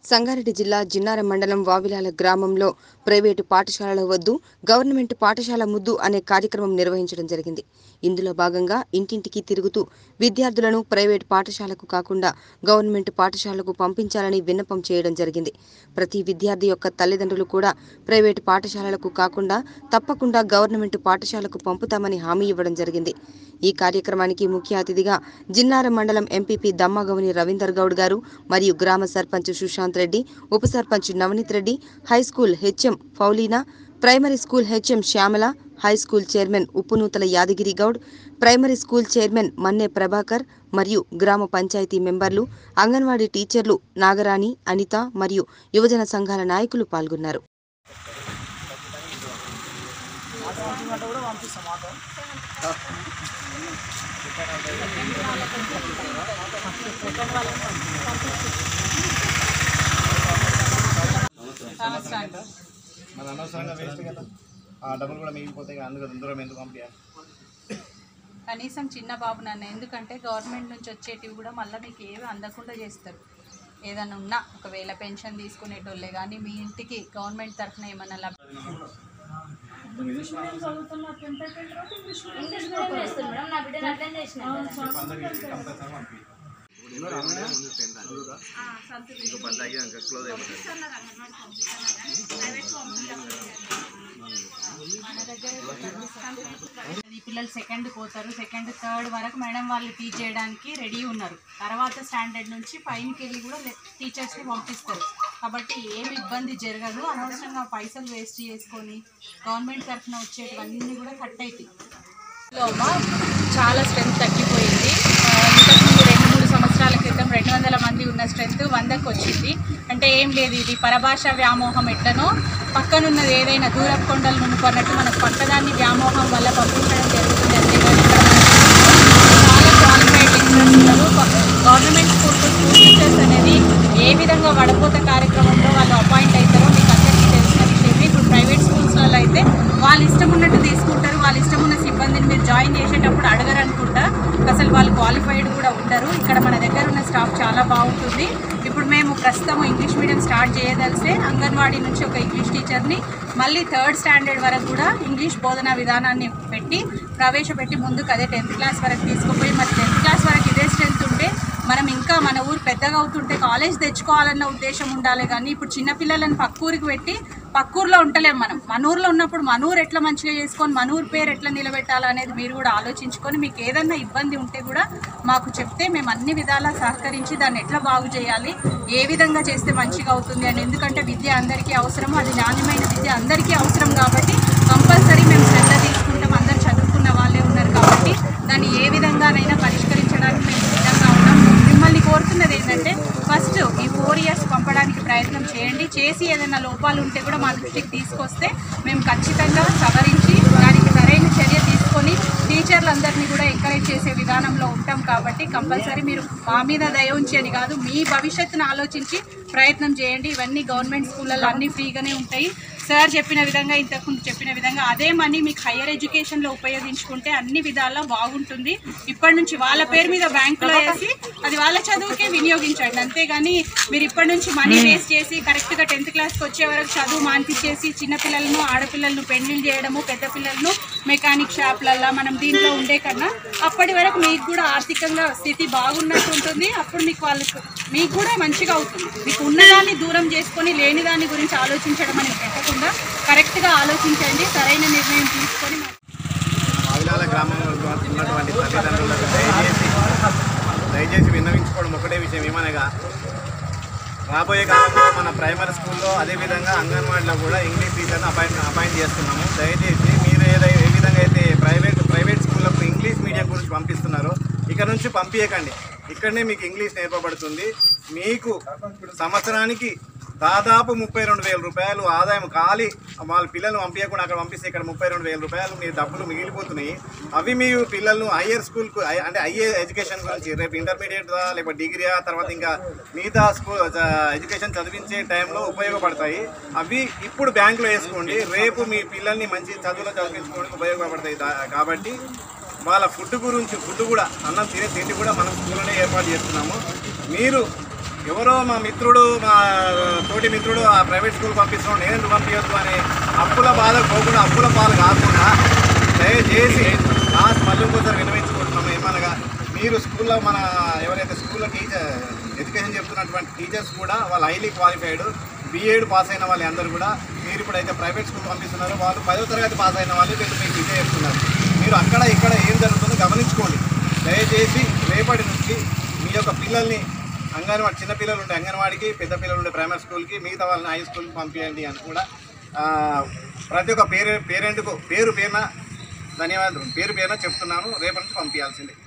సంగారెడ్డి జిల్లా జిన్నారం మండలం వావిలాల గ్రామంలో ప్రైవేటు పాఠశాలల వద్దు గవర్నమెంట్ పాఠశాల ముద్దు అనే కార్యక్రమం నిర్వహించడం జరిగింది ఇందులో భాగంగా ఇంటింటికి తిరుగుతూ విద్యార్థులను ప్రైవేటు పాఠశాలకు కాకుండా గవర్నమెంట్ పాఠశాలకు పంపించాలని విన్నపం చేయడం జరిగింది ప్రతి విద్యార్థి యొక్క తల్లిదండ్రులు కూడా ప్రైవేటు పాఠశాలలకు కాకుండా తప్పకుండా గవర్నమెంట్ పాఠశాలకు పంపుతామని హామీ ఇవ్వడం జరిగింది ఈ కార్యక్రమానికి ముఖ్య అతిథిగా జిన్నారం మండలం ఎంపీపీ దమ్మగౌని రవీందర్ గౌడ్ గారు మరియు గ్రామ సర్పంచ్ సుశాంత్ రెడ్డి ఉప sarpanch Navaneeth Reddy high school HM Paulina primary school HM Shyamala high school chairman Uppunuthala Yadagiri Goud primary school chairman Manne Prabhakar మరియు గ్రామ పంచాయతీ మెంబర్లు అంగన్వాడీ టీచర్లు నాగరాణి అనిత మరియు యువజన సంఘాల నాయకులు పాల్గొన్నారు మన అనవసరంగా వేస్ట్ కదా ఆ డబ్బులు కూడా మిగిలిపోతాయి కదా, అందుకు దూరం ఎందుకు పంపించాలి కనీసం చిన్న బాబు నాన్న ఎందుకంటే గవర్నమెంట్ నుంచి వచ్చేటివి కూడా మళ్ళీ మీకు ఏవి అందకుండా చేస్తారు ఏదైనా ఉన్నా ఒకవేళ పెన్షన్ తీసుకునేటోళ్ళే కానీ మీ ఇంటికి గవర్నమెంట్ తరఫున ఏమన్నా లబ్ ఇంగ్లీష్ మీడియం చేస్తుంది మేడం నా బిడ్డను అటెండ్ చేసిన ఈ పిల్లలు సెకండ్ పోతారు సెకండ్ థర్డ్ వరకు మేడం వాళ్ళు టీచ్ చేయడానికి రెడీ ఉన్నారు తర్వాత స్టాండర్డ్ నుంచి పైనకి వెళ్ళి కూడా టీచర్స్ని పంపిస్తారు కాబట్టి ఏమి ఇబ్బంది జరగదు అనవసరంగా పైసలు వేస్ట్ చేసుకొని గవర్నమెంట్ తరఫున వచ్చేటివన్నీ కూడా కట్ అవుతాయి అమ్మా చాలా స్ట్రెంత్ తగ్గిపోయింది ఆ, ఇంతకుముందు రెండు మూడు సంవత్సరాల క్రితం రెండు వందల మంది ఉన్న స్ట్రెంత్ వందకు వచ్చింది అంటే ఏం లేదు ఇది పరభాష వ్యామోహం ఎట్లనో పక్కనున్నది ఏదైనా దూరపు కొండలు నునుకున్నట్టు మనకు పక్కదాన్ని వ్యామోహం వల్ల పంపించడం జరుగుతుంది అంతేగాని ఇక్కడ మనకి చాలా క్వాలిఫైడ్ టీచర్స్ ఉన్నారు గవర్నమెంట్ స్కూల్ స్కూల్ టీచర్స్ అనేది ఏ విధంగా వడపోత కార్యక్రమంలో వాళ్ళు అపాయింట్ అవుతారో మీకు అందరికీ తెలిసిన విషయమే ఇప్పుడు ప్రైవేట్ స్కూల్స్లలో అయితే వాళ్ళు ఇష్టం ఉన్నట్టు తీసుకుంటారు వాళ్ళ ఇష్టం ఉన్న సిబ్బందిని మీరు జాయిన్ చేసేటప్పుడు అడగరు అనుకుంటా అసలు వాళ్ళు క్వాలిఫైడ్ కూడా ఉండరు ఇక్కడ మన దగ్గర ఉన్న స్టాఫ్ చాలా బాగుంటుంది ఇప్పుడు మేము ప్రస్తుతం ఇంగ్లీష్ మీడియం స్టార్ట్ చేయదలిస్తే అంగన్వాడీ నుంచి ఒక ఇంగ్లీష్ టీచర్ని మళ్ళీ థర్డ్ స్టాండర్డ్ వరకు కూడా ఇంగ్లీష్ బోధనా విధానాన్ని పెట్టి ప్రవేశపెట్టి ముందుకు అదే టెన్త్ క్లాస్ వరకు తీసుకుపోయి మరి టెన్త్ క్లాస్ వరకు ఇదే స్ట్రెంత్ ఉంటే మనం ఇంకా మన ఊరు పెద్దగా అవుతుంటే కాలేజ్ తెచ్చుకోవాలన్న ఉద్దేశం ఉండాలి కానీ ఇప్పుడు చిన్నపిల్లలను పక్కూరికి పెట్టి పక్కూరులో ఉంటలేం మనం మన ఊర్లో ఉన్నప్పుడు మన ఊరు ఎట్లా మంచిగా చేసుకొని మన ఊరు పేరు ఎట్లా నిలబెట్టాలి అనేది మీరు కూడా ఆలోచించుకొని మీకు ఏదన్నా ఇబ్బంది ఉంటే కూడా మాకు చెప్తే మేము అన్ని విధాలా సహకరించి దాన్ని ఎట్లా బాగు చేయాలి ఏ విధంగా చేస్తే మంచిగా అవుతుంది అని ఎందుకంటే విద్య అందరికీ అవసరము అది నాణ్యమైన విద్య అందరికీ అవసరం కాబట్టి కంపల్సరీ మేము శ్రద్ధ తీసుకుంటాం అందరు చదువుకున్న వాళ్ళే ఉన్నారు కాబట్టి దాన్ని ఏ విధంగానైనా పరిష్కరించడానికి మేము సిద్ధంగా ఉన్నాం మిమ్మల్ని కోరుతున్నది ఏంటంటే ఫస్ట్ ఈ ఫోర్ ఇయర్స్ పంపడానికి ప్రయత్నం చేయండి చేసి ఏదైనా లోపాలు ఉంటే కూడా మా దృష్టికి తీసుకొస్తే మేము ఖచ్చితంగా సవరించి దానికి సరైన చర్య తీసుకొని టీచర్లందరినీ కూడా ఎంకరేజ్ చేసే విధానంలో ఉంటాం కాబట్టి కంపల్సరీ మీరు మా మీద దయ ఉంచి అని కాదు మీ భవిష్యత్తును ఆలోచించి ప్రయత్నం చేయండి ఇవన్నీ గవర్నమెంట్ స్కూళ్ళల్లో అన్నీ ఫ్రీగానే ఉంటాయి సార్ చెప్పిన విధంగా ఇంతకుముందు చెప్పిన విధంగా అదే మనీ మీకు హయ్యర్ ఎడ్యుకేషన్లో ఉపయోగించుకుంటే అన్ని విధాలా బాగుంటుంది ఇప్పటి నుంచి వాళ్ళ పేరు మీద బ్యాంకులో వేసి అది వాళ్ళ చదువుకే వినియోగించండి అంతేగాని మీరు ఇప్పటి నుంచి మనీ వేస్ట్ చేసి కరెక్ట్గా టెన్త్ క్లాస్కి వచ్చే వరకు చదువు మాన్పించేసి చిన్నపిల్లలను ఆడపిల్లలను పెళ్లిళ్ళు చేయడము పెద్ద పిల్లలను మెకానిక్ షాప్లల్లో మనం దీంట్లో ఉండే కన్నా అప్పటి వరకు మీకు కూడా ఆర్థికంగా స్థితి బాగున్నట్టు ఉంటుంది అప్పుడు మీకు వాళ్ళకు మీకు కూడా మంచిగా అవుతుంది మీకు ఉన్నదాన్ని దూరం చేసుకొని లేని దాని గురించి ఆలోచించడం అనేది పెట్టకుండా కరెక్ట్గా ఆలోచించండి సరైన నిర్ణయం తీసుకొని మావిలాల గ్రామంలో ఉన్నటువంటి తల్లిదండ్రులకు దయచేసి దయచేసి విన్నవించుకోవడం ఒకటే విషయం ఏమనగా రాబోయే కాలంలో మన ప్రైమరీ స్కూల్లో అదేవిధంగా అంగన్వాడీలో కూడా ఇంగ్లీష్ టీచర్ని అపాయింట్ అపాయింట్ చేస్తున్నాము దయచేసి మీరు ఏదై ఏ విధంగా అయితే ప్రైవేట్ ప్రైవేట్ స్కూళ్ళకు ఇంగ్లీష్ మీడియం గురించి పంపిస్తున్నారో ఇక్కడ నుంచి పంపించకండి ఇక్కడనే మీకు ఇంగ్లీష్ నేర్పబడుతుంది మీకు సంవత్సరానికి దాదాపు ముప్పై రెండు వేల రూపాయలు ఆదాయం ఖాళీ వాళ్ళ పిల్లల్ని పంపించకుండా అక్కడ పంపిస్తే ఇక్కడ ముప్పై రెండు వేల రూపాయలు మీ డబ్బులు మిగిలిపోతున్నాయి అవి మీ పిల్లలను హయ్యర్ స్కూల్కు అంటే హయ్యర్ ఎడ్యుకేషన్ గురించి రేపు ఇంటర్మీడియట్ లేకపోతే డిగ్రీయా తర్వాత ఇంకా మిగతా స్కూల్ ఎడ్యుకేషన్ చదివించే టైంలో ఉపయోగపడతాయి అవి ఇప్పుడు బ్యాంకులో వేసుకోండి రేపు మీ పిల్లల్ని మంచి చదువులో చదివించుకోవడానికి ఉపయోగపడతాయి దా- కాబట్టి వాళ్ళ ఫుడ్ గురించి ఫుడ్ కూడా అన్నం తినే తిండి కూడా మనం స్కూల్లోనే ఏర్పాటు చేస్తున్నాము మీరు ఎవరో మా మిత్రుడు మా తోటి మిత్రుడు ఆ ప్రైవేట్ స్కూల్ పంపిస్తున్నాడు నేను ఎందుకు పంపించద్దు అని అప్పుల బాధ పోకుండా అప్పుల పాలు కాకుండా దయచేసి లాస్ట్ మళ్ళీ ఇంకోసారి వినవించుకుంటున్నాము ఏమనగా మీరు స్కూల్లో మన ఎవరైతే స్కూల్లో టీచర్ ఎడ్యుకేషన్ చెప్తున్నటువంటి టీచర్స్ కూడా వాళ్ళు హైలీ క్వాలిఫైడ్ బీఎడ్ పాస్ అయిన వాళ్ళు అందరూ కూడా మీరు ఇప్పుడైతే ప్రైవేట్ స్కూల్ పంపిస్తున్నారు వాళ్ళు పదో తరగతి పాస్ అయిన వాళ్ళు వీళ్ళు మీకు విజయ చెప్తున్నారు మీరు అక్కడ ఇక్కడ ఏం జరుగుతుందో గమనించుకోండి దయచేసి రేపటి నుంచి మీ యొక్క పిల్లల్ని అంగన్వాడి చిన్న పిల్లలు ఉండే అంగన్వాడికి పెద్ద పిల్లలు ఉండే ప్రైమరీ స్కూల్కి మిగతా వాళ్ళని హై స్కూల్కి పంపించండి అని కూడా ఆ, ప్రతి ఒక్క పేరె పేరెంట్కు పేరు పేరున ధన్యవాదాలు పేరు పేరున చెప్తున్నాను రేపటి నుంచి పంపించాల్సిందే